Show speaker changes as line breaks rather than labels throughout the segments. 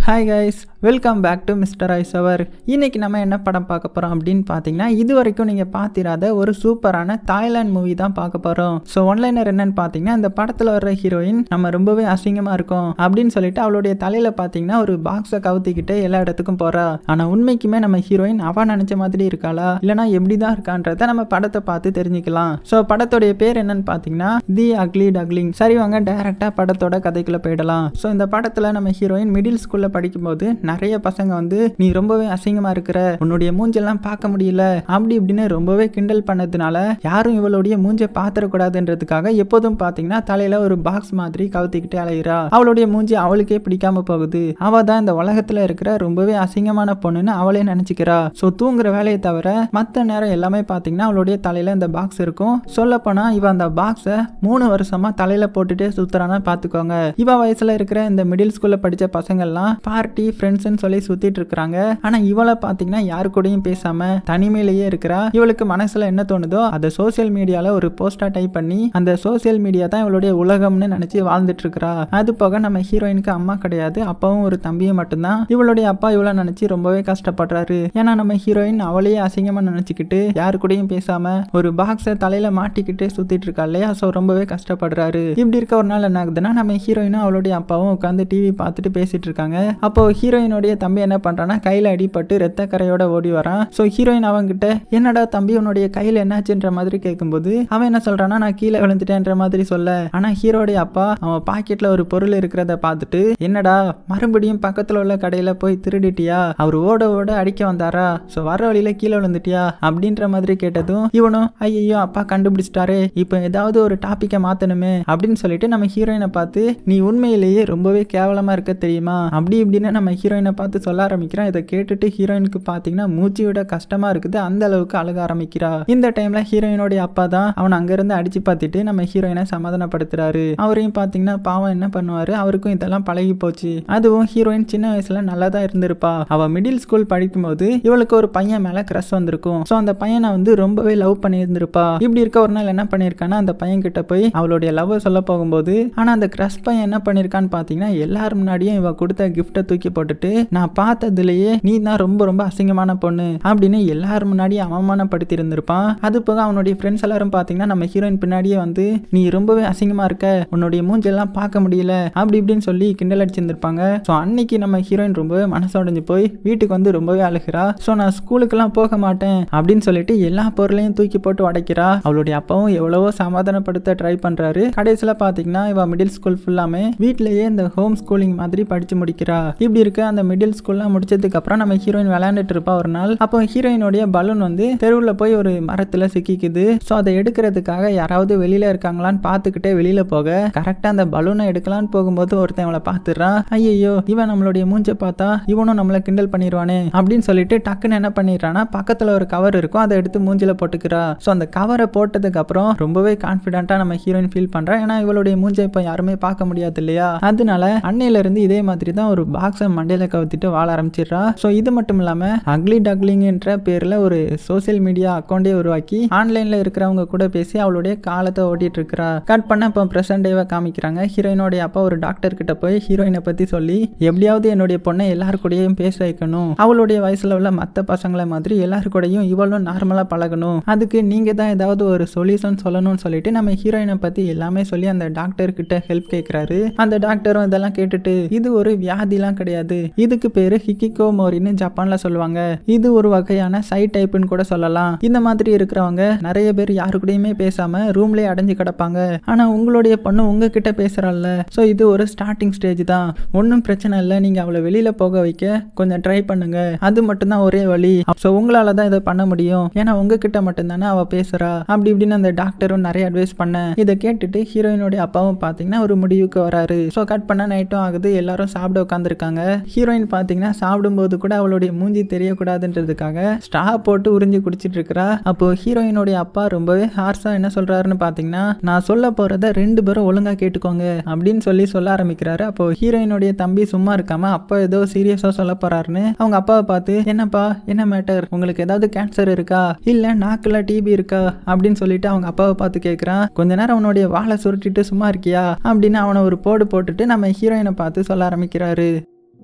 hi guys welcome back to mister ice அவர் இன்னைக்கு நம்ம என்ன படம் பார்க்க போகிறோம் அப்படின்னு பார்த்தீங்கன்னா இது வரைக்கும் நீங்கள் பார்த்திராத ஒரு சூப்பரான தாய்லாந்து மூவி தான் பார்க்க போகிறோம் ஸோ ஒன்லைனர் என்னன்னு பார்த்தீங்கன்னா இந்த படத்தில் வர்ற ஹீரோயின் நம்ம ரொம்பவே அசிங்கமாக இருக்கும் அப்படின்னு சொல்லிட்டு அவளுடைய தலையில் பார்த்தீங்கன்னா ஒரு பாக்ஸை கவுத்திக்கிட்டு எல்லா இடத்துக்கும் போகிறா ஆனால் உண்மைக்குமே நம்ம ஹீரோயின் அவ நினச்ச மாதிரி இருக்காளா இல்லைனா எப்படி தான் இருக்கான்றத நம்ம படத்தை பார்த்து தெரிஞ்சுக்கலாம் ஸோ படத்துடைய பேர் என்னன்னு பார்த்தீங்கன்னா தி அக்லி டக்லிங் சரி வாங்க டேரெக்டாக படத்தோட கதைக்குள்ள போயிடலாம் ஸோ இந்த படத்தில் நம்ம ஹீரோயின் மிடில் ஸ்கூலில் படிக்கும்போது நிறைய பசங்க வந்து நீ ரொம்பவே அசிங்கமாக இருக்கிற உன்னுடைய மூஞ்செல்லாம் பார்க்க முடியல அப்படி இப்படின்னு ரொம்பவே கிண்டல் பண்ணதுனால யாரும் இவளுடைய மூஞ்சை பார்த்துடக்கூடாதுன்றதுக்காக எப்போதும் பார்த்தீங்கன்னா தலையில ஒரு பாக்ஸ் மாதிரி கவுத்திக்கிட்டே அலையிறா அவளுடைய மூஞ்சி அவளுக்கே பிடிக்காம போகுது அவ தான் இந்த உலகத்துல இருக்கிற ரொம்பவே அசிங்கமான பொண்ணுன்னு அவளே நினைச்சுக்கிறா ஸோ தூங்குற வேலையை தவிர மற்ற நேரம் எல்லாமே பார்த்தீங்கன்னா அவளுடைய தலையில இந்த பாக்ஸ் இருக்கும் சொல்ல போனா இவ அந்த பாக்ஸை மூணு வருஷமா தலையில போட்டுட்டே சுத்துறானா பார்த்துக்கோங்க இவ வயசுல இருக்கிற இந்த மிடில் ஸ்கூல்ல படிச்ச பசங்கள்லாம் பார்ட்டி ஃப்ரெண்ட்ஸ்னு சொல்லி சுத்திட்டு இருக்கிறாங்க ஆனா இவளை பார்த்தீங்கன்னா யாரு கூடயும் பேசாம தனிமையிலேயே இருக்கிறா இவளுக்கு மனசுல என்ன தோணுதோ அதை சோசியல் மீடியால ஒரு போஸ்டா டைப் பண்ணி அந்த சோசியல் மீடியா தான் இவளுடைய உலகம்னு நினைச்சு வாழ்ந்துட்டு இருக்கிறா அது போக நம்ம ஹீரோயினுக்கு அம்மா கிடையாது அப்பாவும் ஒரு தம்பியும் மட்டும்தான் இவளுடைய அப்பா இவளை நினைச்சு ரொம்பவே கஷ்டப்படுறாரு ஏன்னா நம்ம ஹீரோயின் அவளையே அசிங்கமா நினைச்சுக்கிட்டு யாரு கூடயும் பேசாம ஒரு பாக்ஸை தலையில மாட்டிக்கிட்டு சுத்திட்டு இருக்கா இல்லையா ஸோ ரொம்பவே கஷ்டப்படுறாரு இப்படி இருக்க ஒரு நாள் என்ன ஆகுதுன்னா நம்ம ஹீரோயினும் அவளுடைய அப்பாவும் உட்காந்து டிவி பார்த்துட்டு பேசிட்டு இருக்காங்க அப்போ ஹீரோயினுடைய தம்பி என்ன பண்றான்னா கையில அடிபட்டு ரத்த கரையோட ஓடி வரான் ஸோ ஹீரோயின் அவன்கிட்ட என்னடா தம்பி உன்னுடைய கையில என்னாச்சுன்ற மாதிரி கேட்கும்போது அவன் என்ன சொல்றான்னா நான் கீழே விழுந்துட்டேன்ற மாதிரி சொல்ல ஆனா ஹீரோடைய அப்பா அவன் பாக்கெட்ல ஒரு பொருள் இருக்கிறத பார்த்துட்டு என்னடா மறுபடியும் பக்கத்துல உள்ள கடையில போய் திருடிட்டியா அவர் ஓட ஓட அடிக்க வந்தாரா ஸோ வர வழியில கீழே விழுந்துட்டியா அப்படின்ற மாதிரி கேட்டதும் இவனும் ஐயோ அப்பா கண்டுபிடிச்சிட்டாரே இப்போ ஏதாவது ஒரு டாப்பிக்கை மாத்தணுமே அப்படின்னு சொல்லிட்டு நம்ம ஹீரோயினை பார்த்து நீ உண்மையிலேயே ரொம்பவே கேவலமா இருக்க தெரியுமா அப்படி இப்படின்னு நம்ம ஹீரோயினை பார்த்து சொல்ல ஆரம்பிக்கிறான் இதை கேட்டுட்டு ஹீரோயினுக்கு பார்த்தீங்கன்னா மூச்சு விட கஷ்டமா இருக்குது அந்த அளவுக்கு அழுக ஆரம்பிக்கிறா இந்த டைம்ல ஹீரோயினோடைய அப்பா தான் அவன் அங்கிருந்து அடிச்சு பார்த்துட்டு நம்ம ஹீரோயினை சமாதானப்படுத்துறாரு அவரையும் பார்த்தீங்கன்னா பாவம் என்ன பண்ணுவாரு அவருக்கும் இதெல்லாம் பழகி போச்சு அதுவும் ஹீரோயின் சின்ன வயசுல நல்லா தான் இருந்திருப்பா அவ மிடில் ஸ்கூல் படிக்கும்போது இவளுக்கு ஒரு பையன் மேல கிரஷ் வந்திருக்கும் ஸோ அந்த பையனை வந்து ரொம்பவே லவ் பண்ணி இருந்திருப்பா இப்படி இருக்க ஒரு நாள் என்ன பண்ணியிருக்கான்னா அந்த பையன் கிட்ட போய் அவளுடைய லவ் சொல்ல போகும்போது ஆனா அந்த கிரஷ் பையன் என்ன பண்ணியிருக்கான்னு பார்த்தீங்கன்னா எல்லாரும் முன்னாடியும் இவ கொடுத்த கிஃப்ட்டை தூக்கி போட்டுட்டு நான் பார்த்ததுலயே நீ தான் ரொம்ப ரொம்ப அசிங்கமான பொண்ணு அப்படின்னு எல்லாரும் முன்னாடியும் அவமானப்படுத்தி இருந்திருப்பான் அது போக அவனுடைய ஃப்ரெண்ட்ஸ் எல்லாரும் பார்த்தீங்கன்னா நம்ம ஹீரோயின் பின்னாடியே வந்து நீ ரொம்பவே அசிங்கமா இருக்க உன்னுடைய மூஞ்செல்லாம் பார்க்க முடியல அப்படி இப்படின்னு சொல்லி கிண்டல் அடிச்சிருந்திருப்பாங்க ஸோ அன்னைக்கு நம்ம ஹீரோயின் ரொம்பவே மனசு உடைஞ்சு போய் வீட்டுக்கு வந்து ரொம்பவே அழுகிறா ஸோ நான் ஸ்கூலுக்கெல்லாம் போக மாட்டேன் அப்படின்னு சொல்லிட்டு எல்லா பொருளையும் தூக்கி போட்டு உடைக்கிறா அவளுடைய அப்பாவும் எவ்வளவோ சமாதானப்படுத்த ட்ரை பண்றாரு கடைசியில் பார்த்தீங்கன்னா இவ மிடில் ஸ்கூல் ஃபுல்லாமே வீட்லயே இந்த ஹோம் ஸ்கூலிங் மாதிரி படிச்சு முடிக்கிறா இப்படி இருக்க அந்த மிடில் ஸ்கூல்லாம் முடிச்சதுக்கு அப்புறம் நம்ம ஹீரோயின் விளையாண்டுட்டு இருப்பா ஒரு நாள் அப்போ ஹீரோயினுடைய பலூன் வந்து தெருவில் போய் ஒரு மரத்துல சிக்கிக்குது ஸோ அதை எடுக்கிறதுக்காக யாராவது வெளியில இருக்காங்களான்னு பார்த்துக்கிட்டே வெளியில போக கரெக்டாக அந்த பலூனை எடுக்கலான்னு போகும்போது ஒருத்தன் இவளை பார்த்துடுறான் ஐயோ இவன் நம்மளுடைய மூஞ்சை பார்த்தா இவனும் நம்மளை கிண்டல் பண்ணிடுவானே அப்படின்னு சொல்லிட்டு டக்குன்னு என்ன பண்ணிடுறான்னா பக்கத்தில் ஒரு கவர் இருக்கும் அதை எடுத்து மூஞ்சில போட்டுக்கிறா ஸோ அந்த கவரை போட்டதுக்கு அப்புறம் ரொம்பவே கான்ஃபிடென்ட்டாக நம்ம ஹீரோயின் ஃபீல் பண்றா ஏன்னா இவளுடைய மூஞ்சை இப்போ யாருமே பார்க்க முடியாது இல்லையா அதனால அன்னையில இருந்து இதே மாதிரி தான் ஒரு பாக்ஸை மண்டையில கவுத்திட்டு வாழ ஆரம்பிச்சிடுறா ஸோ இது மட்டும் இல்லாம அக்லி டக்லிங்ன்ற பேர்ல ஒரு சோசியல் மீடியா அக்கௌண்டே உருவாக்கி ஆன்லைன்ல இருக்கிறவங்க கூட பேசி அவளுடைய காலத்தை ஓட்டிட்டு இருக்கிறா கட் பண்ண இப்போ ப்ரெசன்ட் டேவை காமிக்கிறாங்க ஹீரோயினோடைய அப்பா ஒரு டாக்டர் கிட்ட போய் ஹீரோயினை பத்தி சொல்லி எப்படியாவது என்னுடைய பொண்ணை எல்லாரு கூடயும் பேச வைக்கணும் அவளுடைய வயசுல உள்ள மற்ற பசங்களை மாதிரி எல்லாரு கூடயும் இவளும் நார்மலா பழகணும் அதுக்கு நீங்க தான் ஏதாவது ஒரு சொல்யூஷன் சொல்லணும்னு சொல்லிட்டு நம்ம ஹீரோயினை பத்தி எல்லாமே சொல்லி அந்த டாக்டர் கிட்ட ஹெல்ப் கேட்கிறாரு அந்த டாக்டரும் இதெல்லாம் கேட்டுட்டு இது ஒரு வியாதிலாம் கிடையாது இதுக்கு பேரு ஹிக்கிகோ மோரின்னு ஜப்பான்ல சொல்லுவாங்க இது ஒரு வகையான சை டைப்னு கூட சொல்லலாம் இந்த மாதிரி இருக்கிறவங்க நிறைய பேர் யாரு கூடயுமே பேசாம ரூம்லயே அடைஞ்சு கிடப்பாங்க ஆனா உங்களுடைய பொண்ணு உங்ககிட்ட பேசுறாள்ல ஸோ இது ஒரு ஸ்டார்டிங் ஸ்டேஜ் தான் ஒன்றும் பிரச்சனை இல்லை நீங்க அவளை வெளியில போக வைக்க கொஞ்சம் ட்ரை பண்ணுங்க அது மட்டும்தான் ஒரே வழி ஸோ உங்களால தான் இதை பண்ண முடியும் ஏன்னா உங்ககிட்ட மட்டும்தானே அவ பேசுறா அப்படி இப்படின்னு அந்த டாக்டரும் நிறைய அட்வைஸ் பண்ண இதை கேட்டுட்டு ஹீரோயினுடைய அப்பாவும் பார்த்தீங்கன்னா ஒரு முடிவுக்கு வராரு ஸோ கட் பண்ண நைட்டும் ஆகுது எல்லாரும் சாப்பிட உட்காந்துருக்காங்க ஹீரோயின் பார்த்தீங்கன்னா சாப்பிடும்போது கூட அவளுடைய மூஞ்சி தெரியக்கூடாதுன்றதுக்காக ஸ்ட்ரா போட்டு உறிஞ்சி குடிச்சிட்டு இருக்கிறா அப்போ ஹீரோயினுடைய அப்பா ரொம்பவே ஹார்ஸா என்ன சொல்றாருன்னு பார்த்தீங்கன்னா நான் சொல்ல போறத ரெண்டு பேரும் ஒழுங்கா கேட்டுக்கோங்க அப்படின்னு சொல்லி சொல்ல ஆரம்பிக்கிறாரு அப்போ ஹீரோயினுடைய தம்பி சும்மா இருக்காம அப்பா ஏதோ சீரியஸா சொல்ல போறாருன்னு அவங்க அப்பாவை பார்த்து என்னப்பா என்ன மேட்டர் உங்களுக்கு ஏதாவது கேன்சர் இருக்கா இல்ல நாக்குல டிபி இருக்கா அப்படின்னு சொல்லிட்டு அவங்க அப்பாவை பார்த்து கேட்குறான் கொஞ்ச நேரம் அவனுடைய வாழை சுருட்டிட்டு சும்மா இருக்கியா அப்படின்னு அவனை ஒரு போடு போட்டுட்டு நம்ம ஹீரோயினை பார்த்து சொல்ல ஆரம்பிக்கிறாரு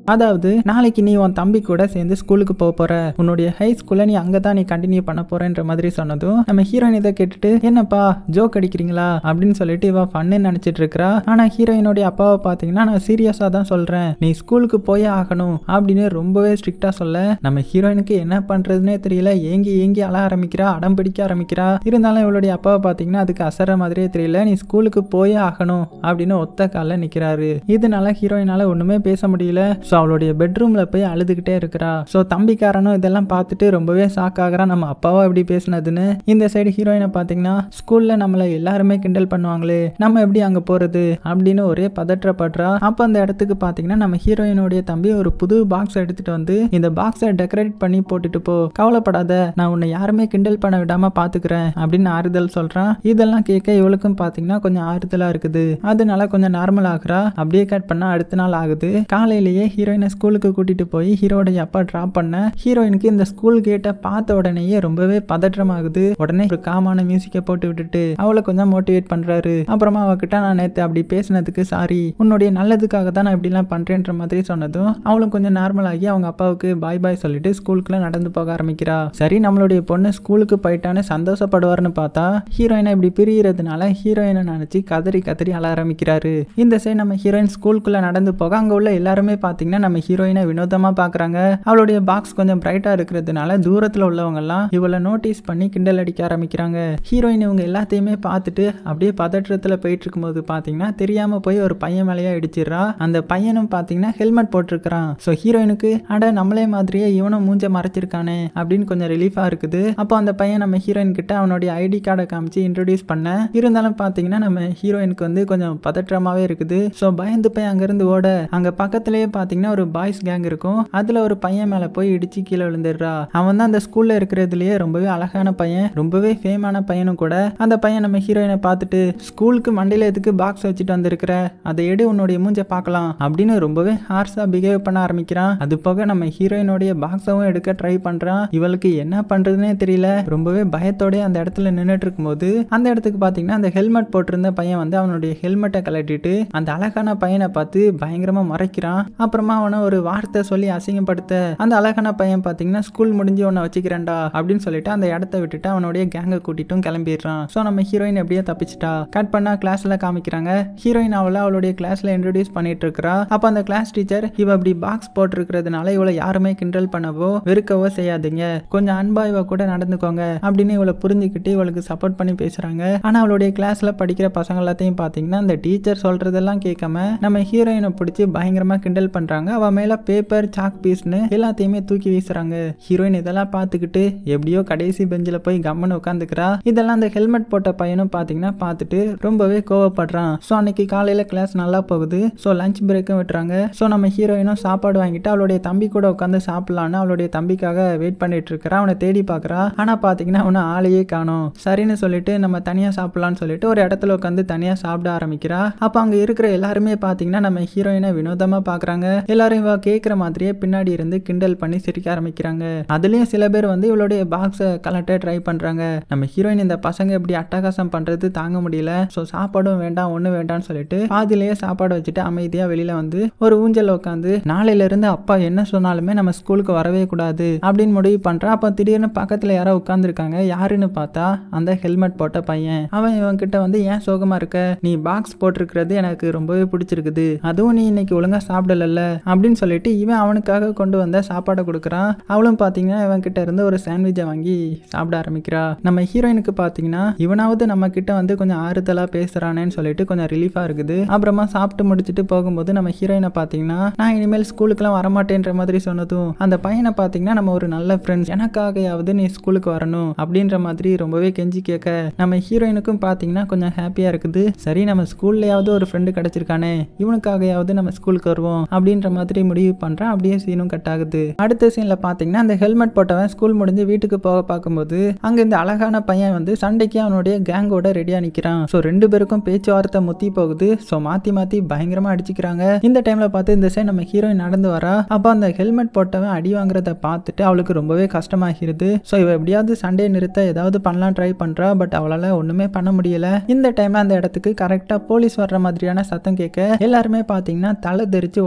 அதாவது நாளைக்கு நீ உன் தம்பி கூட சேர்ந்து ஸ்கூலுக்கு போக போற உன்னுடைய ஹை ஸ்கூல்ல நீ அங்கே தான் நீ கண்டினியூ பண்ண போறன்ற மாதிரி சொன்னதும் நம்ம ஹீரோயின் இதை கேட்டுட்டு என்னப்பா ஜோக் அடிக்கிறீங்களா அப்படின்னு சொல்லிட்டு இவ ஃபன்னு நினைச்சிட்டு இருக்கிறா ஆனா ஹீரோயினுடைய அப்பாவை பார்த்தீங்கன்னா நான் சீரியஸா தான் சொல்றேன் நீ ஸ்கூலுக்கு போயே ஆகணும் அப்படின்னு ரொம்பவே ஸ்ட்ரிக்டா சொல்ல நம்ம ஹீரோயினுக்கு என்ன பண்றதுனே தெரியல ஏங்கி ஏங்கி அழ ஆரம்பிக்கிறா அடம் பிடிக்க ஆரம்பிக்கிறா இருந்தாலும் இவளுடைய அப்பாவை பார்த்தீங்கன்னா அதுக்கு அசர மாதிரியே தெரியல நீ ஸ்கூலுக்கு போயே ஆகணும் அப்படின்னு ஒத்த காலில் நிற்கிறாரு இதனால ஹீரோயினால ஒன்றுமே பேச முடியல ஸோ அவளுடைய பெட்ரூமில் போய் அழுதுகிட்டே இருக்கிறா ஸோ தம்பிக்காரனும் இதெல்லாம் பார்த்துட்டு ரொம்பவே ஷாக் ஆகுறா நம்ம அப்பாவா இப்படி பேசினதுன்னு இந்த சைடு ஹீரோயினை பார்த்தீங்கன்னா ஸ்கூலில் நம்மளை எல்லாருமே கிண்டல் பண்ணுவாங்களே நம்ம எப்படி அங்கே போகிறது அப்படின்னு ஒரே பதற்றப்படுறா அப்போ அந்த இடத்துக்கு பார்த்தீங்கன்னா நம்ம ஹீரோயினுடைய தம்பி ஒரு புது பாக்ஸ் எடுத்துட்டு வந்து இந்த பாக்ஸை டெக்கரேட் பண்ணி போட்டுட்டு போ கவலைப்படாத நான் உன்னை யாருமே கிண்டல் பண்ண விடாம பார்த்துக்கிறேன் அப்படின்னு ஆறுதல் சொல்றான் இதெல்லாம் கேட்க இவளுக்கும் பார்த்தீங்கன்னா கொஞ்சம் ஆறுதலா இருக்குது அதனால கொஞ்சம் நார்மல் ஆகுறா அப்படியே கட் பண்ணா அடுத்த நாள் ஆகுது காலையிலேயே ஹீரோயினை ஸ்கூலுக்கு கூட்டிட்டு போய் ஹீரோடைய அப்பா ட்ராப் பண்ண ஹீரோயினுக்கு இந்த ஸ்கூல் கேட்டை பார்த்த உடனேயே ரொம்பவே பதற்றமாகுது உடனே ஒரு காமான மியூசிக்கை போட்டு விட்டுட்டு அவளை கொஞ்சம் மோட்டிவேட் பண்றாரு அப்புறமா அவகிட்ட நான் நேத்து அப்படி பேசினதுக்கு சாரி உன்னுடைய நல்லதுக்காக தான் நான் இப்படிலாம் பண்றேன்ற மாதிரி சொன்னதும் அவளும் கொஞ்சம் நார்மல் ஆகி அவங்க அப்பாவுக்கு பாய் பாய் சொல்லிட்டு ஸ்கூலுக்குள்ள நடந்து போக ஆரம்பிக்கிறா சரி நம்மளுடைய பொண்ணு ஸ்கூலுக்கு போயிட்டான்னு சந்தோஷப்படுவார்னு பார்த்தா ஹீரோயினை இப்படி பிரியறதுனால ஹீரோயினை நினைச்சு கதறி கதறி அழ ஆரம்பிக்கிறாரு இந்த சைடு நம்ம ஹீரோயின் ஸ்கூலுக்குள்ள நடந்து போக அங்க உள்ள எல்லாருமே பாத்தீங்கன்னா நம்ம ஹீரோயினை வினோதமா பாக்குறாங்க அவளுடைய பாக்ஸ் கொஞ்சம் பிரைட்டா இருக்கிறதுனால தூரத்துல உள்ளவங்க எல்லாம் இவளை நோட்டீஸ் பண்ணி கிண்டல் அடிக்க ஆரம்பிக்கிறாங்க ஹீரோயின் இவங்க எல்லாத்தையுமே பார்த்துட்டு அப்படியே பதற்றத்துல போயிட்டு இருக்கும்போது பாத்தீங்கன்னா தெரியாம போய் ஒரு பையன் மேலேயே இடிச்சிடுறா அந்த பையனும் பாத்தீங்கன்னா ஹெல்மெட் போட்டிருக்கிறான் ஸோ ஹீரோயினுக்கு அட நம்மளே மாதிரியே இவனும் மூஞ்ச மறைச்சிருக்கானே அப்படின்னு கொஞ்சம் ரிலீஃபா இருக்குது அப்போ அந்த பையன் நம்ம ஹீரோயின் கிட்ட அவனுடைய ஐடி கார்டை காமிச்சு இன்ட்ரடியூஸ் பண்ண இருந்தாலும் பாத்தீங்கன்னா நம்ம ஹீரோயினுக்கு வந்து கொஞ்சம் பதற்றமாவே இருக்குது ஸோ பயந்து போய் அங்கிருந்து ஓட அங்க பக்கத்துலயே பாத்தீங்கன்னா ஒரு பாய்ஸ் கேங் இருக்கும் அதுல ஒரு பையன் மேல போய் இடிச்சு கீழே விழுந்துடுறா அவன் தான் அந்த ஸ்கூல்ல இருக்கிறதுலயே ரொம்பவே அழகான பையன் ரொம்பவே ஃபேமான பையனும் கூட அந்த பையன் நம்ம ஹீரோயினை பார்த்துட்டு ஸ்கூலுக்கு மண்டையில எதுக்கு பாக்ஸ் வச்சுட்டு வந்திருக்கிற அதை எடு உன்னுடைய மூஞ்ச பார்க்கலாம் அப்படின்னு ரொம்பவே ஹார்ஸா பிஹேவ் பண்ண ஆரம்பிக்கிறான் அது போக நம்ம ஹீரோயினுடைய பாக்ஸவும் எடுக்க ட்ரை பண்றான் இவளுக்கு என்ன பண்றதுனே தெரியல ரொம்பவே பயத்தோட அந்த இடத்துல நின்றுட்டு இருக்கும்போது அந்த இடத்துக்கு பாத்தீங்கன்னா அந்த ஹெல்மெட் போட்டிருந்த பையன் வந்து அவனுடைய ஹெல்மெட்டை கலட்டிட்டு அந்த அழகான பையனை பார்த்து பயங்கரமா மறைக்கிறான் அப்புறமா அவனை ஒரு வார்த்தை சொல்லி அசிங்கப்படுத்த அந்த அழகான பையன் பாத்தீங்கன்னா ஸ்கூல் முடிஞ்சு உன்னை வச்சுக்கிறேன்டா அப்படின்னு சொல்லிட்டு அந்த இடத்த விட்டுட்டு அவனுடைய கேங்கை கூட்டிட்டும் கிளம்பிடுறான் ஸோ நம்ம ஹீரோயின் எப்படியோ தப்பிச்சிட்டா கட் பண்ணா கிளாஸ்ல காமிக்கிறாங்க ஹீரோயின் அவளை அவளுடைய கிளாஸ்ல இன்ட்ரடியூஸ் பண்ணிட்டு இருக்கா அப்போ அந்த கிளாஸ் டீச்சர் இவ அப்படி பாக்ஸ் போட்டிருக்கிறதுனால இவளை யாருமே கிண்டல் பண்ணவோ வெறுக்கவோ செய்யாதீங்க கொஞ்சம் அன்பா இவ கூட நடந்துக்கோங்க அப்படின்னு இவளை புரிஞ்சுக்கிட்டு இவளுக்கு சப்போர்ட் பண்ணி பேசுறாங்க ஆனா அவளுடைய கிளாஸ்ல படிக்கிற பசங்க எல்லாத்தையும் பாத்தீங்கன்னா அந்த டீச்சர் சொல்றதெல்லாம் கேட்காம நம்ம ஹீரோயினை பிடிச்சி பயங்கரமா கிண்டல் பண்றாங்க அவ மேல பேப்பர் சாக் பீஸ்னு எல்லாத்தையுமே தூக்கி வீசுறாங்க ஹீரோயின் இதெல்லாம் பார்த்துக்கிட்டு எப்படியோ கடைசி பெஞ்சில் போய் கம்மன்னு உட்காந்துக்கிறா இதெல்லாம் அந்த ஹெல்மெட் போட்ட பையனும் பார்த்தீங்கன்னா பார்த்துட்டு ரொம்பவே கோவப்படுறான் ஸோ அன்னைக்கு காலையில் கிளாஸ் நல்லா போகுது ஸோ லஞ்ச் பிரேக்கும் விட்டுறாங்க ஸோ நம்ம ஹீரோயினும் சாப்பாடு வாங்கிட்டு அவளுடைய தம்பி கூட உட்காந்து சாப்பிடலான்னு அவளுடைய தம்பிக்காக வெயிட் பண்ணிட்டு இருக்கிறா அவனை தேடி பார்க்குறா ஆனால் பார்த்தீங்கன்னா அவனை ஆளையே காணும் சரின்னு சொல்லிட்டு நம்ம தனியாக சாப்பிடலான்னு சொல்லிட்டு ஒரு இடத்துல உட்காந்து தனியாக சாப்பிட ஆரம்பிக்கிறா அப்போ அங்கே இருக்கிற எல்லாருமே பார்த்தீங்கன்னா நம்ம ஹீரோயினை வினோதமாக பார்க்குறாங்க எல்லாரும் இவ கேட்குற மாதிரியே பின்னாடி இருந்து கிண்டல் பண்ணி சிரிக்க ஆரம்பிக்கிறாங்க அதுலேயும் சில பேர் வந்து இவளுடைய பாக்ஸை கலட்ட ட்ரை பண்ணுறாங்க நம்ம ஹீரோயின் இந்த பசங்க எப்படி அட்டகாசம் பண்ணுறது தாங்க முடியல ஸோ சாப்பாடும் வேண்டாம் ஒன்றும் வேண்டாம்னு சொல்லிட்டு பாதியிலேயே சாப்பாடு வச்சுட்டு அமைதியாக வெளியில் வந்து ஒரு ஊஞ்சல் உட்காந்து நாளையிலேருந்து அப்பா என்ன சொன்னாலுமே நம்ம ஸ்கூலுக்கு வரவே கூடாது அப்படின்னு முடிவு பண்ணுறா அப்போ திடீர்னு பக்கத்தில் யாரோ உட்காந்துருக்காங்க யாருன்னு பார்த்தா அந்த ஹெல்மெட் போட்ட பையன் அவன் இவன் கிட்ட வந்து ஏன் சோகமா இருக்க நீ பாக்ஸ் போட்டிருக்கிறது எனக்கு ரொம்பவே பிடிச்சிருக்குது அதுவும் நீ இன்னைக்கு ஒழுங்கா சாப்பிடல அப்படின்னு சொல்லிட்டு இவன் அவனுக்காக கொண்டு வந்த சாப்பாடை கொடுக்குறான் அவளும் பார்த்தீங்கன்னா இவன் கிட்ட இருந்து ஒரு சாண்ட்விச்சை வாங்கி சாப்பிட ஆரம்பிக்கிறா நம்ம ஹீரோயினுக்கு பார்த்தீங்கன்னா இவனாவது நம்ம கிட்ட வந்து கொஞ்சம் ஆறுதலா பேசுறானேன்னு சொல்லிட்டு கொஞ்சம் ரிலீஃபா இருக்குது அப்புறமா சாப்பிட்டு முடிச்சுட்டு போகும்போது நம்ம ஹீரோயினை பார்த்தீங்கன்னா நான் இனிமேல் ஸ்கூலுக்குலாம் வரமாட்டேன்ற மாதிரி சொன்னதும் அந்த பையனை பார்த்தீங்கன்னா நம்ம ஒரு நல்ல ஃப்ரெண்ட்ஸ் எனக்காகையாவது நீ ஸ்கூலுக்கு வரணும் அப்படின்ற மாதிரி ரொம்பவே கெஞ்சி கேட்க நம்ம ஹீரோயினுக்கும் பார்த்தீங்கன்னா கொஞ்சம் ஹாப்பியா இருக்குது சரி நம்ம ஸ்கூல்லையாவது ஒரு ஃப்ரெண்டு கிடைச்சிருக்கானே இவனுக்காகையாவது நம்ம ஸ்கூலுக்கு வருவோம் அப்படின்ற மாதிரி முடிவு பண்றான் அப்படியே சீனும் கட் ஆகுது அடுத்த சீன்ல பார்த்தீங்கன்னா அந்த ஹெல்மெட் போட்டவன் ஸ்கூல் முடிஞ்சு வீட்டுக்கு போக பார்க்கும்போது அங்க இந்த அழகான பையன் வந்து சண்டைக்கு அவனுடைய கேங்கோட ரெடியா நிக்கிறான் ஸோ ரெண்டு பேருக்கும் பேச்சுவார்த்தை முத்தி போகுது ஸோ மாத்தி மாத்தி பயங்கரமா அடிச்சுக்கிறாங்க இந்த டைம்ல பார்த்து இந்த சைடு நம்ம ஹீரோயின் நடந்து வரா அப்போ அந்த ஹெல்மெட் போட்டவன் அடி வாங்குறத பார்த்துட்டு அவளுக்கு ரொம்பவே கஷ்டமாகிறது ஸோ இவ எப்படியாவது சண்டையை நிறுத்த ஏதாவது பண்ணலாம் ட்ரை பண்றா பட் அவளால ஒண்ணுமே பண்ண முடியல இந்த டைம்ல அந்த இடத்துக்கு கரெக்டா போலீஸ் வர்ற மாதிரியான சத்தம் கேட்க எல்லாருமே பாத்தீங்கன்னா தலை தெரிச்சு ஓட ஆரம்பிக்கிறாங்க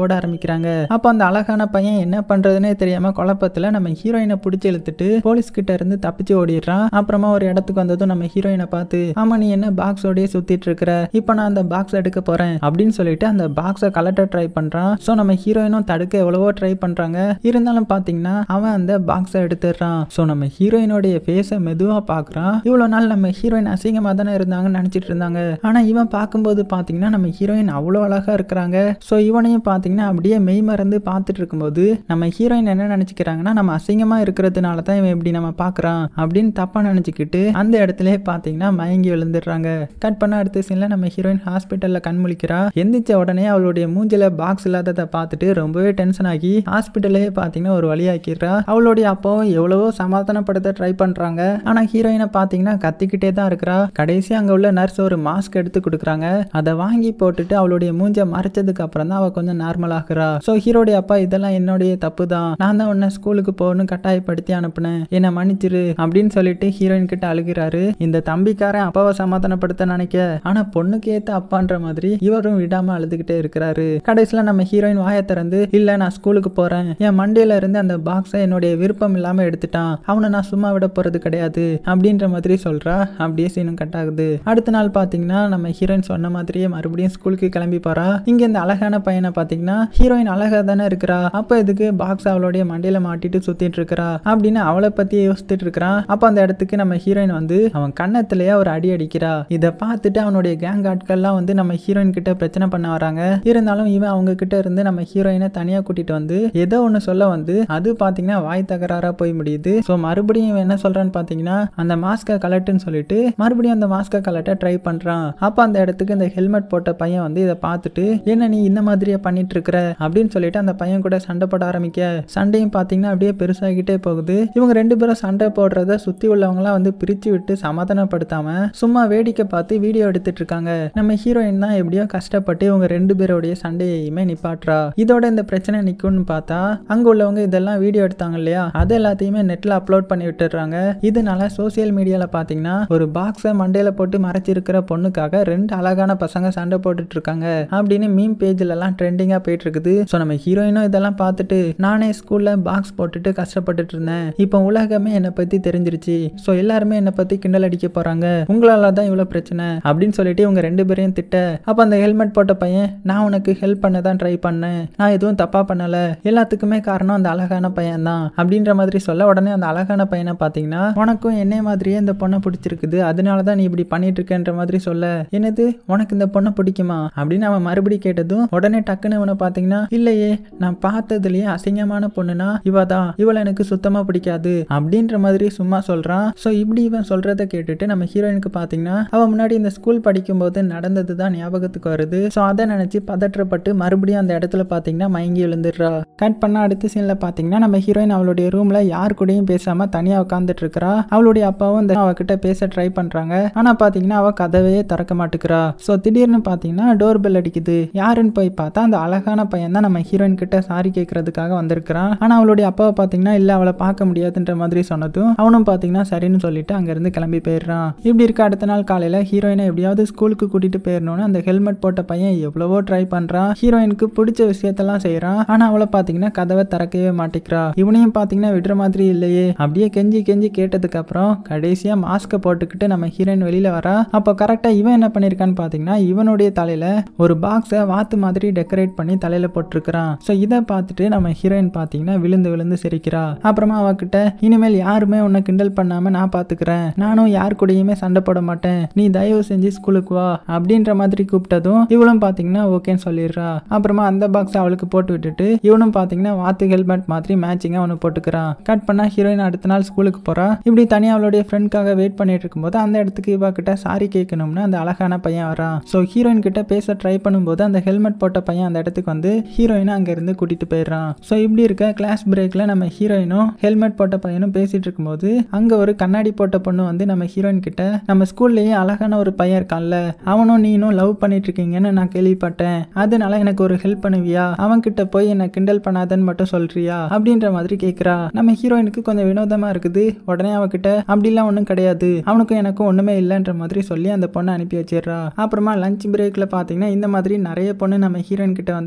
ஆரம்பிக்கிறாங்க அப்போ அந்த அழகான பையன் என்ன பண்றதுன்னே தெரியாம குழப்பத்துல நம்ம ஹீரோயினை பிடிச்சி இழுத்துட்டு போலீஸ் கிட்ட இருந்து தப்பிச்சு ஓடிடுறான் அப்புறமா ஒரு இடத்துக்கு வந்ததும் நம்ம ஹீரோயினை பார்த்து ஆமா நீ என்ன பாக்ஸோடய சுத்திட்டு இருக்கிற இப்போ நான் அந்த பாக்ஸ் எடுக்க போறேன் அப்படின்னு சொல்லிட்டு அந்த பாக்ஸை கலட்ட ட்ரை பண்றான் ஸோ நம்ம ஹீரோயினும் தடுக்க எவ்வளவோ ட்ரை பண்றாங்க இருந்தாலும் பாத்தீங்கன்னா அவன் அந்த பாக்ஸை எடுத்துடுறான் ஸோ நம்ம ஹீரோயினோடைய ஃபேஸை மெதுவா பார்க்கறான் இவ்வளோ நாள் நம்ம ஹீரோயின் அசிங்கமா தானே இருந்தாங்கன்னு நினைச்சிட்டு இருந்தாங்க ஆனா இவன் பார்க்கும்போது பாத்தீங்கன்னா நம்ம ஹீரோயின் அவ்வளோ அழகா இருக்கிறாங்க ஸோ இவனையும் பாத்தீங்கன்னா அப்படியே மெய் மறந்து பார்த்துட்டு இருக்கும்போது நம்ம ஹீரோயின் என்ன நினைச்சுக்கிறாங்கன்னா நம்ம அசிங்கமா இருக்கிறதுனால தான் இவன் இப்படி நம்ம பார்க்கறான் அப்படின்னு தப்பா நினைச்சுக்கிட்டு அந்த இடத்துல பாத்தீங்கன்னா மயங்கி விழுந்துடுறாங்க கட் பண்ண அடுத்த சீன்ல நம்ம ஹீரோயின் ஹாஸ்பிட்டல்ல கண் முழிக்கிறா எந்திரிச்ச உடனே அவளுடைய மூஞ்சில பாக்ஸ் இல்லாததை பார்த்துட்டு ரொம்பவே டென்ஷன் ஆகி ஹாஸ்பிட்டலே பாத்தீங்கன்னா ஒரு வழியாக்கிடுறா அவளுடைய அப்பாவும் எவ்வளவோ சமாதானப்படுத்த ட்ரை பண்றாங்க ஆனா ஹீரோயினை பாத்தீங்கன்னா கத்திக்கிட்டே தான் இருக்கிறா கடைசி அங்க உள்ள நர்ஸ் ஒரு மாஸ்க் எடுத்து கொடுக்குறாங்க அதை வாங்கி போட்டுட்டு அவளுடைய மூஞ்ச மறைச்சதுக்கு அப்புறம் தான் அவ கொஞ்சம் நார்மல் ஆகுறா ஸோ ஹீரோடைய அப்பா இதெல்லாம் என்னுடைய தப்பு தான் நான் தான் உன்னை ஸ்கூலுக்கு போகணும் கட்டாயப்படுத்தி அனுப்புனேன் என்னை மன்னிச்சிரு அப்படின்னு சொல்லிட்டு ஹீரோயின் கிட்ட அழுகிறாரு இந்த தம்பிக்காரன் அப்பாவை சமாதானப்படுத்த நினைக்க ஆனா பொண்ணுக்கு ஏத்த அப்பான்ற மாதிரி இவரும் விடாம அழுதுகிட்டே இருக்கிறாரு கடைசியில நம்ம ஹீரோயின் வாயை திறந்து இல்ல நான் ஸ்கூலுக்கு போறேன் என் மண்டையில இருந்து அந்த பாக்ஸை என்னுடைய விருப்பம் இல்லாம எடுத்துட்டான் அவனை நான் சும்மா விட போறது கிடையாது அப்படின்ற மாதிரி சொல்றா அப்படியே சீனும் கட் ஆகுது அடுத்த நாள் பாத்தீங்கன்னா நம்ம ஹீரோயின் சொன்ன மாதிரியே மறுபடியும் ஸ்கூலுக்கு கிளம்பி போறா இங்க இந்த அழகான பையனை பாத்தீங்கன்னா ஹீரோயின் அழகா தானே இருக்கிறா அப்ப இதுக்கு பாக்ஸ் அவளுடைய மண்டையில மாட்டிட்டு சுத்திட்டு இருக்கிறா அப்படின்னு அவளை பத்தி யோசிச்சுட்டு இருக்கிறான் அப்ப அந்த இடத்துக்கு நம்ம ஹீரோயின் வந்து அவன் கன்னத்திலேயே ஒரு அடி அடிக்கிறா இதை பார்த்துட்டு அவனுடைய கேங் ஆட்கள்லாம் வந்து நம்ம ஹீரோயின் கிட்ட பிரச்சனை பண்ண வராங்க இருந்தாலும் இவன் அவங்க கிட்ட இருந்து நம்ம ஹீரோயினை தனியா கூட்டிட்டு வந்து ஏதோ ஒண்ணு சொல்ல வந்து அது பாத்தீங்கன்னா வாய் தகராறா போய் முடியுது ஸோ மறுபடியும் இவன் என்ன சொல்றான்னு பாத்தீங்கன்னா அந்த மாஸ்கை கலட்டுன்னு சொல்லிட்டு மறுபடியும் அந்த மாஸ்கை கலட்ட ட்ரை பண்றான் அப்ப அந்த இடத்துக்கு இந்த ஹெல்மெட் போட்ட பையன் வந்து இதை பார்த்துட்டு என்ன நீ இந்த மாதிரியே பண்ணிட்டு இருக்கிற அப்படின்னு சொல்லிட்டு அந்த பையன் கூட சண்டை போட ஆரம்பிக்க சண்டையும் பாத்தீங்கன்னா அப்படியே பெருசாகிட்டே போகுது இவங்க ரெண்டு பேரும் சண்டை போடுறத சுத்தி உள்ளவங்களாம் வந்து பிரிச்சு விட்டு சமாதானப்படுத்தாம சும்மா வேடிக்கை பார்த்து வீடியோ எடுத்துட்டு இருக்காங்க நம்ம ஹீரோயின் தான் எப்படியோ கஷ்டப்பட்டு இவங்க ரெண்டு பேருடைய சண்டையுமே நிப்பாட்டுறா இதோட இந்த பிரச்சனை நிக்கும்னு பார்த்தா அங்க உள்ளவங்க இதெல்லாம் வீடியோ எடுத்தாங்க இல்லையா அது எல்லாத்தையுமே நெட்ல அப்லோட் பண்ணி விட்டுடுறாங்க இதனால சோசியல் மீடியால பாத்தீங்கன்னா ஒரு பாக்ஸை மண்டையில போட்டு மறைச்சிருக்கிற பொண்ணுக்காக ரெண்டு அழகான பசங்க சண்டை போட்டுட்டு இருக்காங்க அப்படின்னு மீம் பேஜ்ல எல்லாம் ட்ரெண்டிங்கா போயிட்டு இருக்குது ஸோ நம்ம ஹீரோயினும் இதெல்லாம் பார்த்துட்டு நானே ஸ்கூல்ல பாக்ஸ் போட்டுட்டு கஷ்டப்பட்டுட்டு இருந்தேன் இப்போ உலகமே என்னை பத்தி தெரிஞ்சிருச்சு ஸோ எல்லாருமே என்னை பத்தி கிண்டல் அடிக்க போறாங்க உங்களால தான் இவ்வளவு பிரச்சனை அப்படின்னு சொல்லிட்டு இவங்க ரெண்டு பேரையும் திட்ட அப்ப அந்த ஹெல்மெட் போட்ட பையன் நான் உனக்கு ஹெல்ப் பண்ண தான் ட்ரை பண்ணேன் நான் எதுவும் தப்பா பண்ணல எல்லாத்துக்குமே காரணம் அந்த அழகான பையன் தான் அப்படின்ற மாதிரி சொல்ல உடனே அந்த அழகான பையனை பாத்தீங்கன்னா உனக்கும் என்னைய மாதிரியே இந்த பொண்ணை பிடிச்சிருக்குது அதனால தான் நீ இப்படி பண்ணிட்டு இருக்கன்ற மாதிரி சொல்ல என்னது உனக்கு இந்த பொண்ணை பிடிக்குமா அப்படின்னு அவன் மறுபடி கேட்டதும் உடனே டக்குன்னு இவனை பாத்தீங்கன்னா இல்லையே நான் பார்த்ததுலயே அசிங்கமான பொண்ணுனா இவ தான் இவளை எனக்கு சுத்தமா பிடிக்காது அப்படின்ற மாதிரி சும்மா சொல்றான் ஸோ இப்படி இவன் சொல்றத கேட்டுட்டு நம்ம ஹீரோயினுக்கு பாத்தீங்கன்னா அவன் முன்னாடி இந்த ஸ்கூல் படிக்கும்போது நடந்தது தான் ஞாபகத்துக்கு வருது ஸோ அதை நினைச்சு பதற்றப்பட்டு மறுபடியும் அந்த இடத்துல பாத்தீங்கன்னா மயங்கி விழுந்துடுறா கட் பண்ண அடுத்த சீன்ல பாத்தீங்கன்னா நம்ம ஹீரோயின் அவளுடைய ரூம்ல யார் கூடயும் பேசாம தனியா உட்காந்துட்டு இருக்கிறா அவளுடைய அப்பாவும் இந்த அவகிட்ட பேச ட்ரை பண்றாங்க ஆனா பாத்தீங்கன்னா அவ கதவையே திறக்க மாட்டுக்கிறா ஸோ திடீர்னு பாத்தீங்கன்னா டோர் பெல் அடிக்குது யாருன்னு போய் பார்த்தா அந்த அழகான பையன் தான் நம்ம ஹீரோயின் கிட்ட சாரி கேட்கறதுக்காக வந்திருக்கிறான் ஆனா அவளுடைய அப்பாவை பாத்தீங்கன்னா இல்ல அவளை பார்க்க முடியாதுன்ற மாதிரி சொன்னதும் அவனும் பாத்தீங்கன்னா சரின்னு சொல்லிட்டு அங்க இருந்து கிளம்பி போயிடுறான் இப்படி இருக்க அடுத்த நாள் காலையில ஹீரோயினை எப்படியாவது ஸ்கூலுக்கு கூட்டிட்டு போயிடணும்னு அந்த ஹெல்மெட் போட்ட பையன் எவ்வளவோ ட்ரை பண்றான் ஹீரோயினுக்கு பிடிச்ச விஷயத்தெல்லாம் செய்யறான் ஆனா அவளை பாத்தீங்கன்னா கதவை திறக்கவே மாட்டேங்கிறா இவனையும் பாத்தீங்கன்னா விடுற மாதிரி இல்லையே அப்படியே கெஞ்சி கெஞ்சி கேட்டதுக்கு அப்புறம் கடைசியா மாஸ்கை போட்டுக்கிட்டு நம்ம ஹீரோயின் வெளியில வரா அப்போ கரெக்டா இவன் என்ன பண்ணிருக்கான்னு பாத்தீங்கன்னா இவனுடைய தலையில ஒரு பாக்ஸை வாத்து மாதிரி டெக்கரேட் பண்ணி தலையில போட்டிருக்கிறான் ஸோ இதை பார்த்துட்டு நம்ம ஹீரோயின் பாத்தீங்கன்னா விழுந்து விழுந்து சிரிக்கிறா அப்புறமா அவகிட்ட இனிமேல் யாருமே உன்னை கிண்டல் பண்ணாம நான் பாத்துக்கிறேன் நானும் யார் கூடயுமே சண்டை போட மாட்டேன் நீ தயவு செஞ்சு ஸ்கூலுக்கு வா அப்படின்ற மாதிரி கூப்பிட்டதும் இவளும் பாத்தீங்கன்னா ஓகேன்னு சொல்லிடுறா அப்புறமா அந்த பாக்ஸ் அவளுக்கு போட்டு விட்டுட்டு இவனும் பாத்தீங்கன்னா வாத்து ஹெல்மெட் மாதிரி மேட்சிங்கா அவனு போட்டுக்கிறான் கட் பண்ணா ஹீரோயின் அடுத்த நாள் ஸ்கூலுக்கு போறா இப்படி தனியா அவளுடைய ஃப்ரெண்ட்காக வெயிட் பண்ணிட்டு இருக்கும்போது அந்த இடத்துக்கு இவ கிட்ட சாரி கேட்கணும்னு அந்த அழகான பையன் வரான் ஸோ ஹீரோயின் கிட்ட பேச ட்ரை பண்ணும்போது அந்த ஹெல்மெட் போட்ட பையன் அந்த இடத்துக்கு வந்து ஹீரோயினை அங்க இருந்து கூட்டிட்டு போயிடுறான் ஸோ இப்படி இருக்க கிளாஸ் பிரேக்ல நம்ம ஹீரோயினும் ஹெல்மெட் போட்ட பையனும் பேசிட்டு இருக்கும்போது அங்க ஒரு கண்ணாடி போட்ட பொண்ணு வந்து நம்ம ஹீரோயின் கிட்ட நம்ம ஸ்கூல்லயே அழகான ஒரு பையன் இருக்கான்ல அவனும் நீனும் லவ் பண்ணிட்டு இருக்கீங்கன்னு நான் கேள்விப்பட்டேன் அதனால எனக்கு ஒரு ஹெல்ப் பண்ணுவியா அவன் கிட்ட போய் என்ன கிண்டல் பண்ணாதன்னு மட்டும் சொல்றியா அப்படின்ற மாதிரி கேக்குறா நம்ம ஹீரோயினுக்கு கொஞ்சம் வினோதமா இருக்குது உடனே அவகிட்ட அப்படிலாம் ஒன்றும் கிடையாது அவனுக்கும் எனக்கும் ஒண்ணுமே இல்லைன்ற மாதிரி சொல்லி அந்த பொண்ணை அனுப்பி வச்சிடுறா அப்புறமா லஞ்ச் பிரேக்ல பாத்தீங்கன்னா இந்த மாதிரி நிறைய பொண்ணு நம்ம ஹீரோயின் கிட்ட வந்து இவ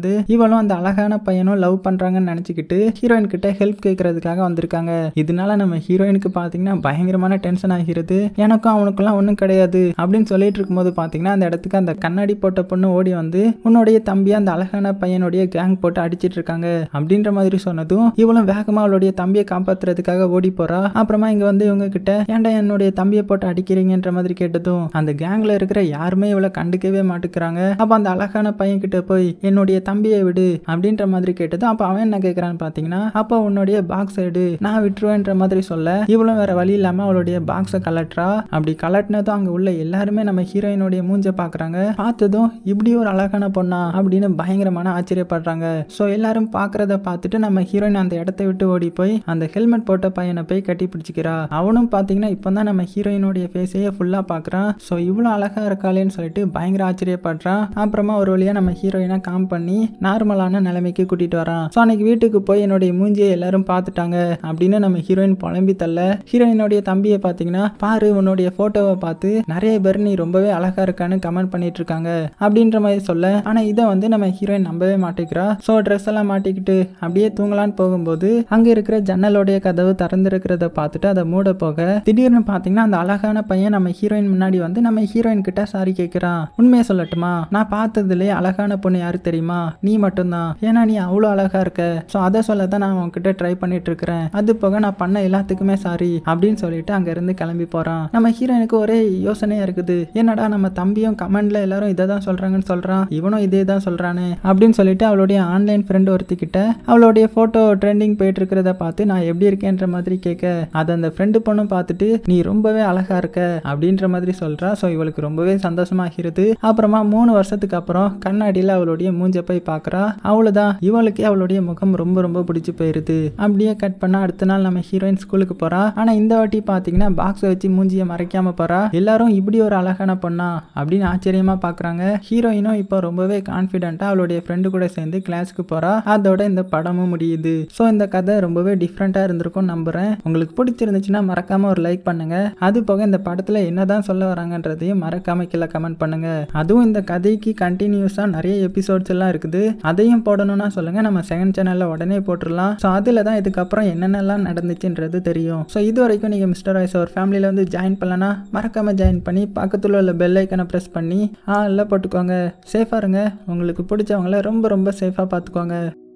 இவளும் அந்த அழகான பையனும் லவ் பண்றாங்கன்னு நினச்சிக்கிட்டு ஹீரோயின் கிட்ட ஹெல்ப் கேட்கறதுக்காக வந்திருக்காங்க இதனால நம்ம ஹீரோயினுக்கு பார்த்தீங்கன்னா பயங்கரமான டென்ஷன் ஆகிறது எனக்கும் அவனுக்குலாம் ஒன்றும் கிடையாது அப்படின்னு சொல்லிட்டு இருக்கும்போது பார்த்தீங்கன்னா அந்த இடத்துக்கு அந்த கண்ணாடி போட்ட பொண்ணு ஓடி வந்து உன்னுடைய தம்பி அந்த அழகான பையனுடைய கேங் போட்டு அடிச்சிட்டு இருக்காங்க அப்படின்ற மாதிரி சொன்னதும் இவளும் வேகமா அவளுடைய தம்பியை காப்பாத்துறதுக்காக ஓடி போறா அப்புறமா இங்க வந்து இவங்க கிட்ட ஏன்டா என்னுடைய தம்பியை போட்டு அடிக்கிறீங்கன்ற மாதிரி கேட்டதும் அந்த கேங்ல இருக்கிற யாருமே இவளை கண்டுக்கவே மாட்டுக்கிறாங்க அப்ப அந்த அழகான பையன் கிட்ட போய் என்னுடைய தம்பியை விடு அப்படின்ற மாதிரி கேட்டதும் அப்ப அவன் என்ன கேட்கறான்னு பாத்தீங்கன்னா அப்ப உன்னுடைய பாக்ஸ் எடு நான் விட்டுருவேன்ற மாதிரி சொல்ல இவளும் வேற வழி இல்லாம அவளுடைய பாக்ஸை கலட்டுறா அப்படி கலட்டினதும் அங்க உள்ள எல்லாருமே நம்ம ஹீரோயினுடைய மூஞ்ச பாக்குறாங்க பார்த்ததும் இப்படி ஒரு அழகான பொண்ணா அப்படின்னு பயங்கரமான ஆச்சரியப்படுறாங்க ஸோ எல்லாரும் பார்க்கறத பார்த்துட்டு நம்ம ஹீரோயின் அந்த இடத்த விட்டு ஓடி போய் அந்த ஹெல்மெட் போட்ட பையனை போய் கட்டி பிடிச்சிக்கிறா அவனும் பார்த்தீங்கன்னா இப்போ தான் நம்ம ஹீரோயினுடைய ஃபேஸையே ஃபுல்லாக பார்க்குறான் ஸோ இவ்வளோ அழகாக இருக்காளேன்னு சொல்லிட்டு பயங்கர ஆச்சரியப்படுறான் அப்புறமா ஒரு வழியாக நம்ம ஹீரோயினை காம் பண்ணி நார்மலான நிலைமைக்கு கூட்டிட்டு வரான் ஸோ அன்னைக்கு வீட்டுக்கு போய் என்னுடைய மூஞ்சியை எல்லாரும் பார்த்துட்டாங்க அப்படின்னு நம்ம ஹீரோயின் புலம்பி தள்ள ஹீரோயினுடைய தம்பியை பார்த்தீங்கன்னா பாரு உன்னுடைய ஃபோட்டோவை பார்த்து நிறைய பேர் நீ ரொம்பவே அழகா இருக்கான்னு கமெண்ட் பண்ணிட்டு இருக்காங்க அப்படின்ற மாதிரி சொல்ல ஆனா இதை வந்து நம்ம ஹீரோயின் நம்பவே மாட்டேங்கிறா ஸோ ட்ரெஸ் எல்லாம் மாட்டிக்கிட்டு அப்படியே தூங்கலான்னு போகும்போது அங்க இருக்கிற ஜன்னலோடைய கதவு திறந்திருக்கிறத பார்த்துட்டு அதை மூட போக திடீர்னு பாத்தீங்கன்னா அந்த அழகான பையன் நம்ம ஹீரோயின் முன்னாடி வந்து நம்ம ஹீரோயின் கிட்ட சாரி கேட்கிறான் உண்மையை சொல்லட்டுமா நான் பார்த்ததுலேயே அழகான பொண்ணு யாரு தெரியுமா நீ மட்டும்தான் ஏன்னா நீ அவ்வளோ அழகா இருக்க ஸோ அதை சொல்ல தான் நான் உன்கிட்ட ட்ரை பண்ணிட்டு இருக்கிறேன் அது போக நான் பண்ண எல்லாத்துக்குமே சாரி அப்படின்னு சொல்லிட்டு அங்க இருந்து கிளம்பி போறான் நம்ம ஹீரோயினுக்கு ஒரே யோசனையா இருக்குது என்னடா நம்ம தம்பியும் கமெண்ட்ல எல்லாரும் இதை தான் சொல்றாங்கன்னு சொல்றான் இவனும் இதே தான் சொல்றானே அப்படின்னு சொல்லிட்டு அவளுடைய ஆன்லைன் ஃப்ரெண்ட் ஒருத்தி கிட்ட அவளுடைய போட்டோ ட்ரெண்டிங் போயிட்டு இருக்கிறத பார்த்து நான் எப்படி இருக்கேன்ற மாதிரி கேட்க அதை அந்த ஃப்ரெண்டு பொண்ணும் பார்த்துட்டு நீ ரொம்பவே அழகா இருக்க அப்படின்ற மாதிரி சொல்றா ஸோ இவளுக்கு ரொம்பவே சந்தோஷமாகிறது அப்புறமா மூணு வருஷத்துக்கு அப்புறம் கண்ணாடியில் அவளுடைய மூஞ்ச போய் பார்க்கறா அவ்வளோதான் இவளுக்கே அவளுடைய முகம் ரொம்ப ரொம்ப பிடிச்சி போயிருது அப்படியே கட் பண்ணா அடுத்த நாள் நம்ம ஹீரோயின் ஸ்கூலுக்கு போறா ஆனா இந்த வாட்டி பாத்தீங்கன்னா பாக்ஸை வச்சு மூஞ்சியை மறைக்காம போறா எல்லாரும் இப்படி ஒரு அழகான பொண்ணா அப்படின்னு ஆச்சரியமா பாக்குறாங்க ஹீரோயினும் இப்போ ரொம்பவே கான்ஃபிடென்ட்டா அவளுடைய ஃப்ரெண்டு கூட சேர்ந்து கிளாஸ்க்கு போறா அதோட இந்த படமும் முடியுது ஸோ இந்த கதை ரொம்பவே டிஃப்ரெண்டா இருந்திருக்கும் நம்புறேன் உங்களுக்கு பிடிச்சிருந்துச்சுன்னா மறக்காம ஒரு லைக் பண்ணுங்க அது போக இந்த படத்துல என்னதான் சொல்ல வராங்கன்றதையும் மறக்காம கீழே கமெண்ட் பண்ணுங்க அதுவும் இந்த கதைக்கு கண்டினியூஸா நிறைய எபிசோட்ஸ் எல்லாம் இருக்குது அதையும் போடணும்னா சொல்லுங்க நம்ம செகண்ட் சேனல்ல உடனே போட்டுடலாம் ஸோ அதில் தான் இதுக்கப்புறம் என்னென்னலாம் நடந்துச்சுன்றது தெரியும் ஸோ இது வரைக்கும் நீங்கள் மிஸ்டர் ஐஸ் ஒரு ஃபேமிலியில் வந்து ஜாயின் பண்ணலன்னா மறக்காம ஜாயின் பண்ணி பக்கத்தில் உள்ள பெல் ஐக்கனை ப்ரெஸ் பண்ணி ஆ இல்லை போட்டுக்கோங்க சேஃபாக இருங்க உங்களுக்கு பிடிச்சவங்கள ரொம்ப ரொம்ப சேஃபாக பார்த்துக்கோங்க